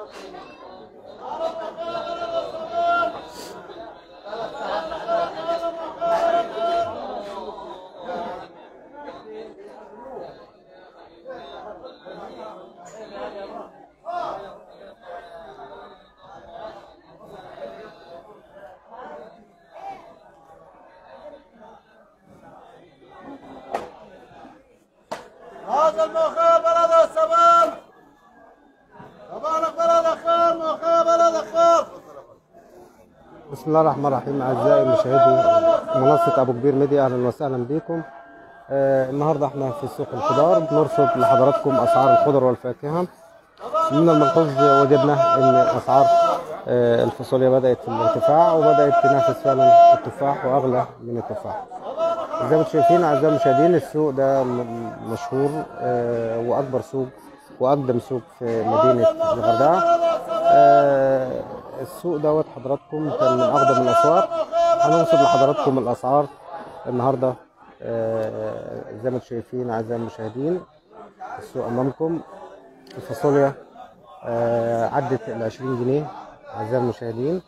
هذا المخيم بلد السبان صباحك بلد الخير مخيم بلد الخير بسم الله الرحمن الرحيم اعزائي مشاهدي منصه ابو كبير ميديا اهلا وسهلا بكم آه النهارده احنا في سوق الخضار بنرصد لحضراتكم اسعار الخضر والفاكهه من الملحوظ وجدنا ان اسعار آه الفاصوليا بدات في الارتفاع وبدات تنافس فعلا التفاح واغلى من التفاح زي ما انتم شايفين اعزائي المشاهدين السوق ده م- مشهور آه واكبر سوق واقدم سوق في مدينه الغردقه آه السوق دوت حضراتكم كان من اقدم الاسواق هنوصل لحضراتكم الاسعار النهارده آه زي ما انتم شايفين اعزائي المشاهدين السوق امامكم الفاصوليا آه عدت ال 20 جنيه اعزائي المشاهدين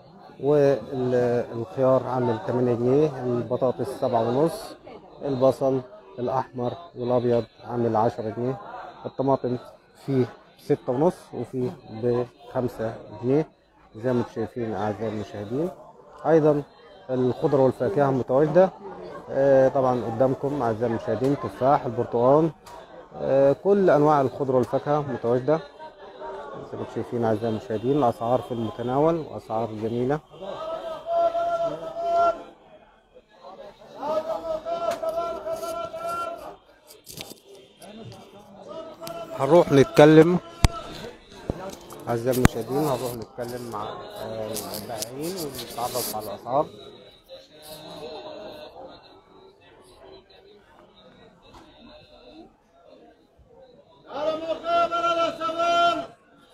والخيار عامل 8 جنيه البطاطس 7 ونص البصل الاحمر والابيض عامل 10 جنيه الطماطم فيه 6 ونص وفيه ب 5 جنيه زي ما انتم شايفين اعزائي المشاهدين ايضا الخضر والفاكهه متواجده آه، طبعا قدامكم اعزائي المشاهدين تفاح البرتقال آه، كل انواع الخضر والفاكهه متواجده زي ما انتم شايفين اعزائي المشاهدين الاسعار في المتناول واسعار جميله هنروح نتكلم اعزائي المشاهدين هنروح نتكلم مع آه، البائعين ونتعرف على الاسعار على مخيم بلد السبان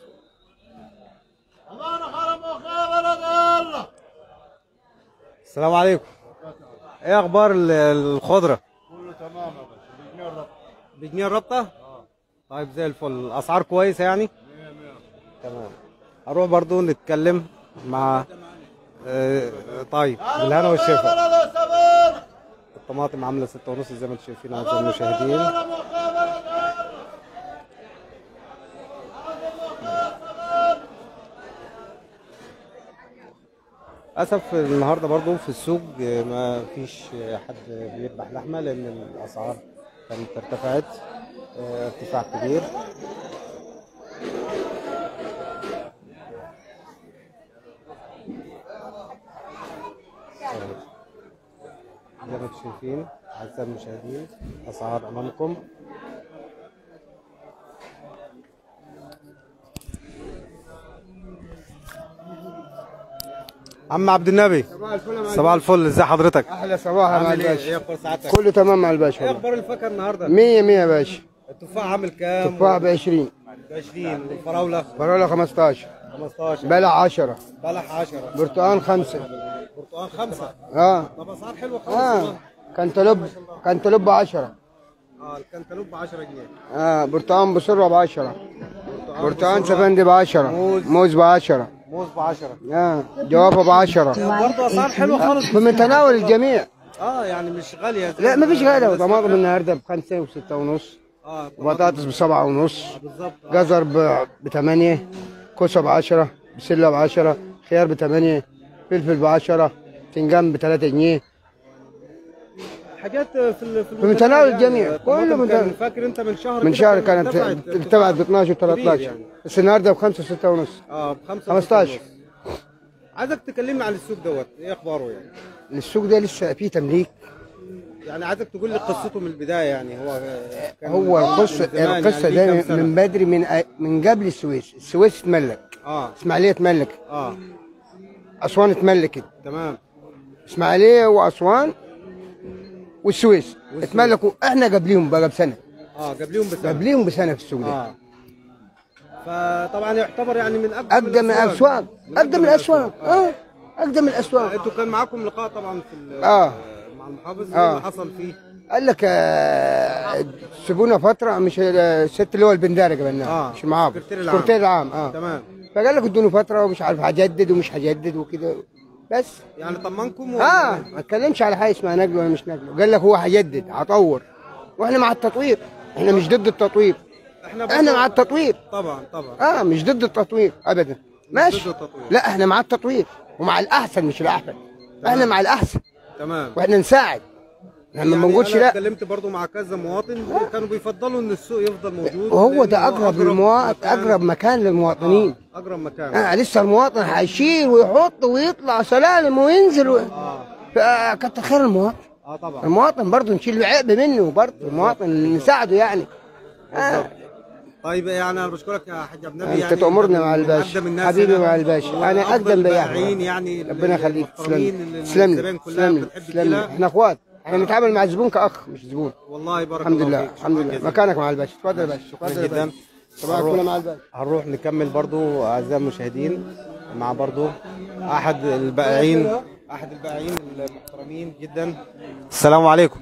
صباحك على مخيم بلد الله السلام عليكم ايه اخبار ال- الخضره كله تمام يا باشا بجنيه الربط بجنيه الربطه طيب زي الفل الاسعار كويسه يعني تمام هروح برضو نتكلم مع آه، طيب بالهنا والشفا بلد السبان الطماطم عامله ستة ونص زي ما انتم شايفين اعزائي المشاهدين على مخيم بلد الله للاسف النهارده برضو في السوق آه، ما فيش آه، حد بيذبح لحمه لان الاسعار كانت ارتفعت آه، ارتفاع كبير زي ما انتم شايفين اعزائي المشاهدين اسعار امامكم عم عبد النبي صباح الفل يا صباح الفل ازي حضرتك احلى صباح يا مع عامل ايه الباشا ايه اخبار سعادتك كله تمام مع ايه الباشا والله. اخبار الفاكهه النهارده 100 100 يا باشا التفاح عامل كام تفاح ب 20 ب 20 والفراوله فراوله 15 15 بلع 10 بلح 10 برتقال 5 برتقال 5 اه طب اسعار حلوه خالص اه والله. كنتالوب كنتالوب 10 اه الكنتالوب ب 10 جنيه اه برتقال بسره ب 10 برتقال بسرعة. سفندي ب 10 موز. موز ب 10 موز ب 10 اه جوافه ب 10 برضه اسعار حلوه خالص في متناول الجميع اه يعني مش غاليه زي لا ما فيش غالي الناس طماطم فاكرة. النهارده ب 5 و6 ونص اه وبطاطس ب 7 ونص بالظبط آه. جزر ب 8 كوسه ب 10 بسله ب 10 خيار ب 8 فلفل ب 10 فنجان ب 3 جنيه حاجات في ال- في في متناول الجميع. يعني. كله الطماطم متناول. كان فاكر انت من شهر من كده شهر كانت ارتفعت ارتفعت ب 12 و كبير 13 يعني. بس النهارده ب 5 و6 ونص اه ب 5 15. عايزك تكلمني عن السوق دوت ايه اخباره يعني السوق ده لسه فيه تمليك يعني عايزك تقول لي قصته من البدايه يعني هو كان هو القصه من زمان القصه يعني ده ليه من- كام سنة؟ من بدري من من قبل السويس السويس اتملك اه اسماعيليه اتملك اه اسوان اتملكت تمام اسماعيليه واسوان والسويس اتملكوا احنا قبليهم بقى بسنه اه قبليهم بسنه قبليهم بسنه في السوق ده اه فطبعا يعتبر يعني من اقدم اقدم الاسواق اقدم الاسواق اه اقدم الاسواق انتوا كان معاكم لقاء طبعا في ال- آه. مع المحافظ آه. ايه اللي حصل فيه قال لك آه، سيبونا فتره مش الست اللي هو البنداري قبلناه آه، مش المحافظ السكرتير العام. السكرتير العام اه تمام فقال لك ادوني فتره ومش عارف هجدد ومش هجدد وكده بس يعني طمنكم اه ما اتكلمش على حاجه اسمها نقل ولا مش نقل قال لك هو هيجدد هطور واحنا مع التطوير احنا مش ضد التطوير احنا احنا مع التطوير طبعا طبعا اه مش ضد التطوير ابدا ماشي ضد التطوير. لا احنا مع التطوير ومع الاحسن مش الاحسن احنا مع الاحسن تمام واحنا نساعد احنا ما بنقولش انا لا اتكلمت برضو مع كذا مواطن كانوا بيفضلوا ان السوق يفضل موجود وهو لأنه ده اقرب للمواطن مكان- اقرب مكان للمواطنين آه، اقرب مكان آه لسه المواطن هيشيل ويحط ويطلع سلالم وينزل و... اه فكتر خير المواطن اه طبعا المواطن برضه نشيل له عقب منه برضه المواطن نساعده يعني آه. طيب يعني انا بشكرك يا حاج عبد النبي انت يعني تأمرنا مع من الباشا أقدم الناس حبيبي هنا مع الباشا انا وأفضل اقدم بياع البائعين يعني ربنا يخليك المحترمين تسلم اللي تسلم الزبائن لي كلها تسلم لي بتحب تسلم لي تجيلها احنا اخوات احنا بنتعامل مع الزبون كاخ مش زبون والله بارك الحمد الله لله فيك. الحمد شكراً لله جزيلاً. مكانك مع الباشا اتفضل يا باشا اتفضل يا جدا. باشا صباح الفل مع الباشا هنروح نكمل برضو اعزائي المشاهدين مع برضو احد البائعين احد البائعين المحترمين جدا السلام عليكم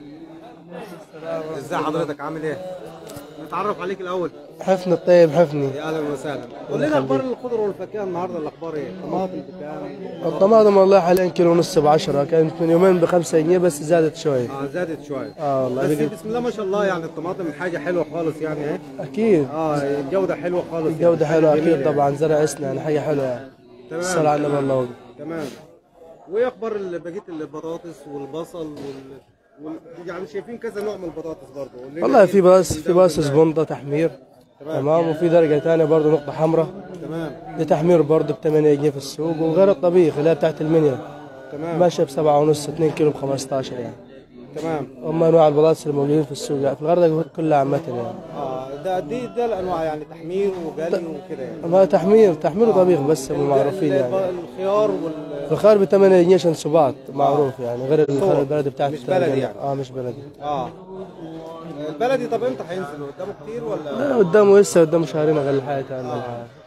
ازي حضرتك عامل ايه نتعرف عليك الاول حفني الطيب حفني يا اهلا وسهلا قول لنا اخبار الخضر والفاكهه النهارده الاخبار ايه طماطم بكام الطماطم والله حاليا كيلو ونص ب 10 كانت من يومين ب 5 جنيه بس زادت شوي اه زادت شويه اه والله بس بقت- بسم الله ما شاء الله يعني الطماطم حاجه حلوه خالص يعني ايه اكيد اه الجوده حلوه خالص الجودة يعني. حلوة حاجة اكيد جميلة طبعا زرع اسنان حاجة حلوة يعني تمام. الصلاة على النبي الله تمام وايه اخبار ال- بقيه البطاطس والبصل وال... وال... يعني شايفين كذا نوع من البطاطس برضه قول لنا والله إيه في باص من في ده باص ومن ده. زبونطة تحمير تمام وفي درجة ثانية برضه نقطة حمراء تمام دي تحمير برضه ب 8 جنيه في السوق وغير الطبيخ اللي هي بتاعت المنيا تمام ماشية ب 7 ونص 2 كيلو ب 15 يعني تمام هم انواع البطاطس الموجودين في السوق يعني في الغردقة كلها عامة يعني اه ده دي ده الانواع يعني تحمير وجلي وكده يعني ما تحمير تحمير وطبيخ بس هم ال- معروفين ال- يعني الخيار وال الخيار ب 8 جنيه عشان سباط معروف يعني غير الخيار صور. البلدي بتاعت مش بلدي يعني. اه مش بلدي اه البلدي طب امتى هينزل قدامه كتير ولا لا قدامه لسه قدامه شهرين اقل حاجه عندنا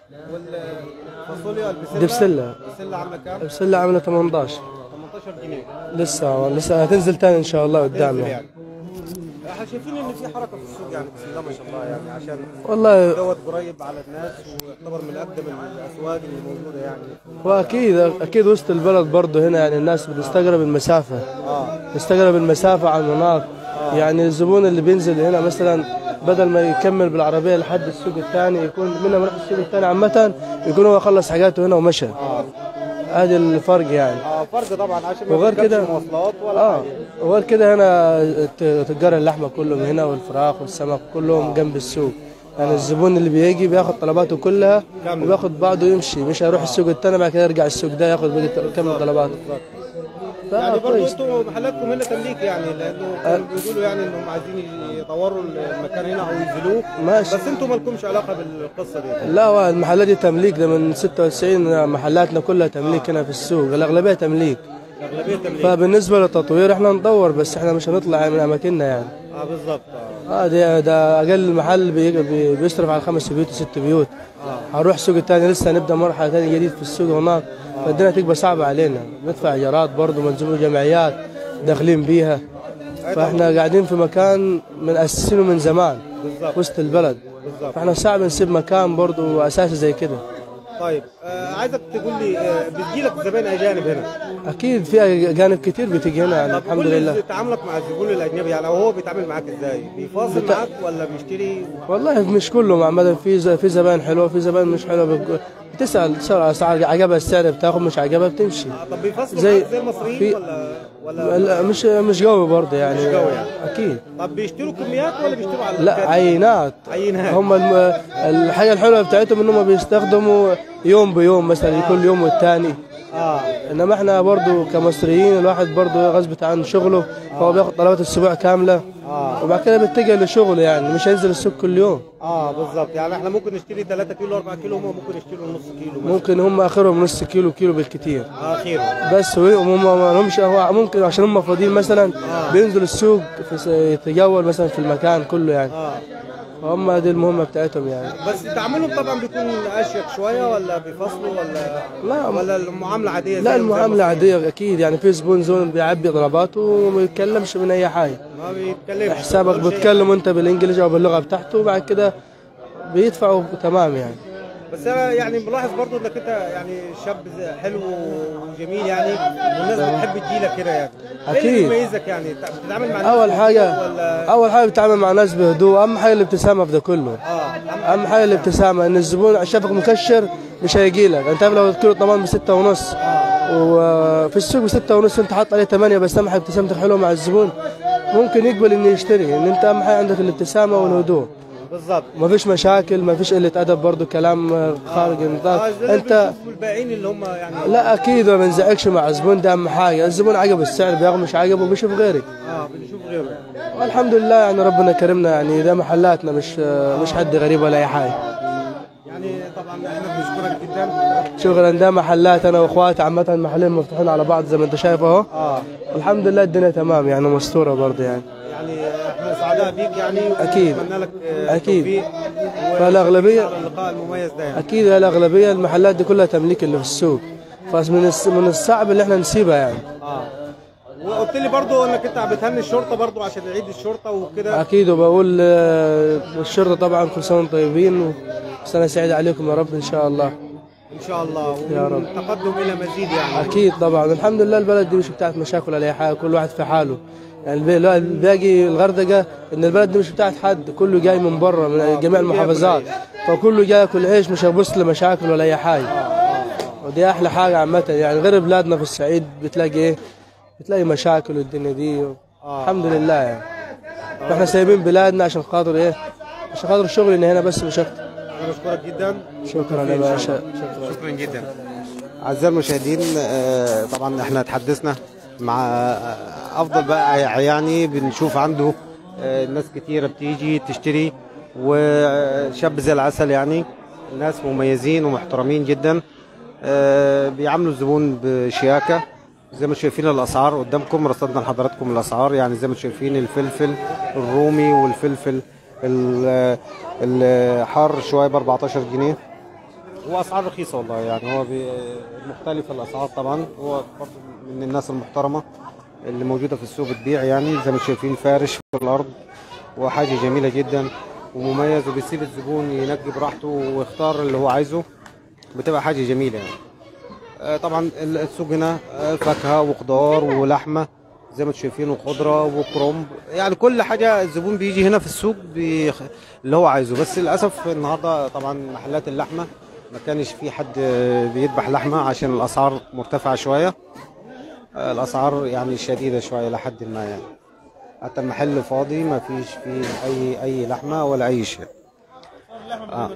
والفاصوليا البسله دي بسله البسله عامله كام؟ البسله عامله 18 18 جنيه لسه لسه هتنزل تاني ان شاء الله قدام تنزل يعني يعني احنا شايفين ان في حركه في السوق يعني بسم الله ما شاء الله يعني عشان والله دوت قريب على الناس ويعتبر من اقدم الاسواق اللي موجوده يعني واكيد اكيد وسط البلد برضه هنا يعني الناس بتستغرب المسافه اه تستغرب المسافه عن هناك يعني الزبون اللي بينزل هنا مثلا بدل ما يكمل بالعربيه لحد السوق الثاني يكون من ما يروح السوق الثاني عامه يكون هو خلص حاجاته هنا ومشى اه هذا الفرق يعني اه فرق طبعا عشان ما وغير تركبش كده- مواصلات ولا اه حاجه وغير كده هنا ت- تجار اللحمه كلهم هنا والفراخ والسمك كلهم جنب السوق يعني الزبون اللي بيجي بياخد طلباته كلها كامل. وبياخد بعضه يمشي مش هيروح السوق التاني بعد كده يرجع السوق ده ياخد بقية كم طلباته يعني برضه كويس. انتوا محلاتكم هنا تمليك يعني لانه كانوا بيقولوا يعني انهم عايزين يطوروا المكان هنا او ينزلوه ماشي. بس انتوا مالكمش علاقه بالقصه دي لا هو المحلات دي تمليك ده من 96 محلاتنا كلها تمليك هنا في السوق الاغلبيه تمليك الاغلبيه تمليك فبالنسبه للتطوير احنا نطور بس احنا مش هنطلع من اماكننا يعني اه بالظبط اه اه ده ده اقل محل بي- بي- بيصرف على خمس بيوت وست بيوت هنروح السوق الثاني لسه هنبدا مرحله ثانيه جديد في السوق هناك فالدنيا تبقى صعبه علينا ندفع ايجارات برضه منزلوا جمعيات داخلين بيها فاحنا قاعدين في مكان من اسسينه من زمان بالظبط وسط البلد بالظبط فاحنا صعب نسيب مكان برضه اساسي زي كده طيب آه عايزك تقول لي آه بتجيلك زبائن اجانب هنا اكيد في اجانب كتير بتيجي هنا يعني طب الحمد قول لي لله تعاملك مع الزبون الاجنبي يعني او هو بيتعامل معاك ازاي بيفاصل بت- معاك ولا بيشتري والله مش كلهم عامة في ز- في زبائن حلوه في زبائن مش حلوه بت- بتسال تسال اسعار عجبها السعر بتاخد مش عجبها بتمشي آه طب بيفاصلوا زي- معاك زي المصريين في- ولا ولا لا مش مش قوي برضه يعني مش قوي يعني. اكيد طب بيشتروا كميات ولا بيشتروا على لا الكاد؟ عينات عينات هم الم... الحاجه الحلوه بتاعتهم انهم بيستخدموا يوم بيوم مثلا كل يوم والتاني اه انما احنا برضو كمصريين الواحد برضو غصب عن شغله فهو بياخد طلبات الاسبوع كامله اه وبعد كده بيتجه لشغله يعني مش هينزل السوق كل يوم اه بالظبط يعني احنا ممكن نشتري 3 كيلو 4 كيلو هم ممكن يشتروا نص كيلو مثلا ممكن هم اخرهم نص كيلو كيلو بالكتير اه خير بس هم ما لهمش هو ممكن عشان هم فاضيين مثلا بينزلوا السوق في س- يتجول مثلا في المكان كله يعني اه هم دي المهمه بتاعتهم يعني بس تعاملهم طبعا بيكون اشيك شويه ولا بيفصلوا ولا لا ولا المعامله عاديه لا زي- زي المعامله المصريين؟ عاديه اكيد يعني في زبون زون بيعبي طلباته وما يتكلمش من اي حاجه ما بيتكلمش حسابك بيقول شيء. بتكلم انت بالانجليزي او باللغه بتاعته وبعد كده بيدفعوا تمام يعني بس انا يعني ملاحظ برضو انك انت يعني شاب زي- حلو وجميل يعني والناس بتحب تجيلك كده يعني ايه أكيد. اللي بيميزك يعني بتتعامل مع الناس اول حاجه ولا اول حاجه بتتعامل مع ناس بهدوء اهم حاجه الابتسامه في ده كله اه اهم حاجه الابتسامه ان الزبون شافك مكشر مش هيجي لك انت عارف لو كيلو طمان بستة ونص وفي السوق بستة ونص انت حاطط عليه ثمانية بس اهم حاجه ابتسامتك حلوه مع الزبون ممكن يقبل انه يشتري ان انت اهم حاجه عندك الابتسامه والهدوء بالظبط ما فيش مشاكل ما فيش قله ادب برضو كلام آه، خارج النطاق اه زي انت انت الباقيين اللي هم يعني لا اكيد ما بنزعجش مع الزبون ده اهم حاجه الزبون عجب السعر بياخد مش عجبه بيشوف غيرك اه بنشوف غيره يعني. والحمد لله يعني ربنا كرمنا يعني ده محلاتنا مش مش حد غريب ولا اي حاجه يعني طبعا احنا بنشكرك جدا شغلا ده محلات انا واخواتي عامه محلين مفتوحين على بعض زي ما انت شايف اهو اه الحمد لله الدنيا تمام يعني مستوره برضه يعني يعني احنا سعداء بيك يعني أكيد. ونتمنى لك آه، أكيد. التوفيق فالأغلبية- على اللقاء المميز ده يعني اكيد الاغلبيه المحلات دي كلها تمليك اللي في السوق فمن الص- من الصعب اللي احنا نسيبها يعني اه وقلت لي برضو انك انت بتهني الشرطه برضو عشان عيد الشرطه وكده اكيد وبقول آه، للشرطه طبعا كل سنه وانتم طيبين وسنه سعيده عليكم يا رب ان شاء الله ان شاء الله يا رب. ومن تقدم الى مزيد يعني اكيد طبعا الحمد لله البلد دي مش بتاعت مشاكل ولا اي حاجه كل واحد في حاله يعني البي- لا، باقي الغردقه ان البلد دي مش بتاعت حد كله جاي من بره من جميع المحافظات فكله جاي ياكل عيش مش هيبص لمشاكل ولا اي حاجه ودي احلى حاجه عامه يعني غير بلادنا في الصعيد بتلاقي ايه بتلاقي مشاكل والدنيا دي الحمد لله يعني واحنا سايبين بلادنا عشان خاطر ايه عشان خاطر شغلنا هنا بس مش اكتر انا بشكرك جدا شكرا يا باشا شكرا جدا أعزائي المشاهدين آه، طبعا احنا تحدثنا مع آه، أفضل بقى يعني بنشوف عنده آه، ناس كتيرة بتيجي تشتري وشاب زي العسل يعني ناس مميزين ومحترمين جدا آه، بيعاملوا الزبون بشياكة زي ما شايفين الأسعار قدامكم رصدنا لحضراتكم الأسعار يعني زي ما شايفين الفلفل الرومي والفلفل ال- الحار شوية ب 14 جنيه هو اسعار رخيصه والله يعني هو بي- مختلف الاسعار طبعا هو برضه من الناس المحترمه اللي موجوده في السوق بتبيع يعني زي ما شايفين فارش في الارض وحاجه جميله جدا ومميز وبيسيب الزبون ينقي براحته ويختار اللي هو عايزه بتبقى حاجه جميله يعني آه، طبعا ال- السوق هنا آه، فاكهه وخضار ولحمه زي ما انتم شايفين وخضره وكرنب يعني كل حاجه الزبون بيجي هنا في السوق بيخ... اللي هو عايزه بس للاسف النهارده طبعا محلات اللحمه ما كانش في حد آه، بيذبح لحمه عشان الاسعار مرتفعه شويه آه، الاسعار يعني شديده شويه لحد ما يعني حتى المحل فاضي ما فيش فيه اي اي لحمه ولا اي شيء آه.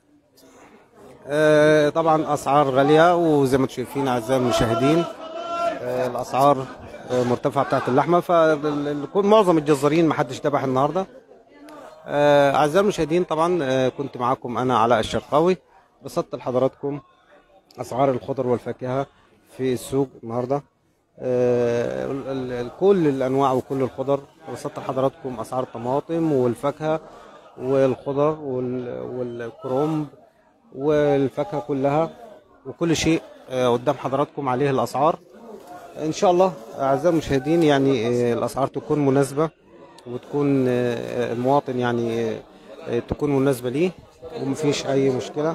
آه، طبعا اسعار غاليه وزي ما انتم شايفين اعزائي المشاهدين آه، الاسعار آه، مرتفعه بتاعت اللحمه فمعظم الجزارين ما حدش ذبح النهارده آه، اعزائي المشاهدين طبعا آه، كنت معاكم انا علاء الشرقاوي بسطت لحضراتكم اسعار الخضر والفاكهه في السوق النهارده آه، ال- ال- ال- كل الانواع وكل الخضر بسطت لحضراتكم اسعار الطماطم والفاكهه والخضر وال- والكرنب والفاكهه كلها وكل شيء آه، قدام حضراتكم عليه الاسعار ان شاء الله اعزائي المشاهدين يعني آه، الاسعار تكون مناسبه وتكون آه، المواطن يعني آه، آه، تكون مناسبه ليه ومفيش اي مشكله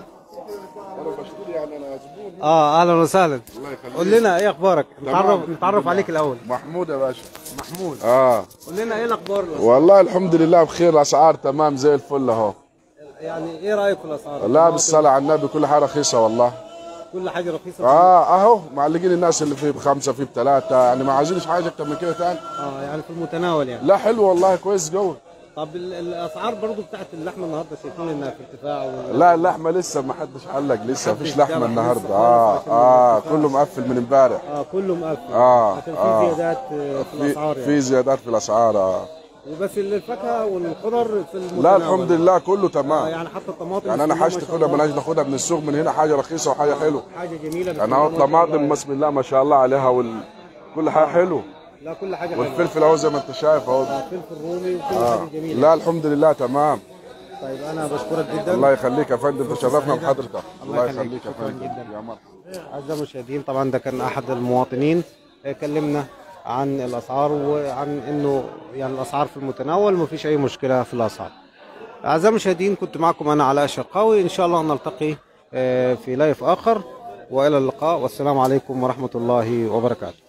اه اهلا وسهلا قول لنا ايه اخبارك نتعرف نتعرف عليك الاول محمود يا باشا محمود اه قول لنا ايه الاخبار والله الحمد لله بخير الاسعار تمام زي الفل اهو يعني ايه رايك في الاسعار لا بالصلاة على النبي كل حاجة رخيصة والله كل حاجه رخيصه اه اهو معلقين الناس اللي فيه بخمسة فيه بثلاثة يعني ما عايزينش حاجة اكتر من كده تاني اه يعني في المتناول يعني لا حلو والله كويس قوي طب ال- الاسعار برضو بتاعت اللحمه النهارده شايفين انها في ارتفاع و... لا اللحمة لسه ما حدش حلق لسه محدش مفيش لحمة ذبح النهاردة لسه اه خالص عشان اه الارتفاع. كله مقفل من امبارح اه كله مقفل آه، عشان في آه. زيادات آه، في في الاسعار يعني في زيادات في الاسعار اه وبس الفاكهه والخضر في المتناول لا الحمد لله كله آه تمام يعني حتى الطماطم يعني انا بسم الله حاجتي ما شاء كلها الله. بلاش ناخدها من السوق من هنا حاجة رخيصة وحاجة حلوة حاجه جميله بسم يعني الله اهو ما شاء الله الطماطم يعني. بسم الله ما شاء الله عليها وال... كل حاجة حلو لا كل حاجه حلوه والفلفل اهو زي ما انت شايف اهو آه، فلفل رومي وكل حاجه جميله لا الحمد لله تمام طيب انا بشكرك جدا الله يخليك يا فندم تشرفنا سعيدة. بحضرتك الله الله يخليك. يخليك يا شكراً فندم جداً. يا مرحبا أعزائي المشاهدين طبعا ده كان أحد المواطنين آه، كلمنا عن الأسعار وعن إنه يعني الأسعار في المتناول مفيش أي مشكلة في الأسعار. أعزائي المشاهدين كنت معكم أنا علاء شرقاوي إن شاء الله نلتقي آه، في لايف اخر والى اللقاء والسلام عليكم ورحمه الله وبركاته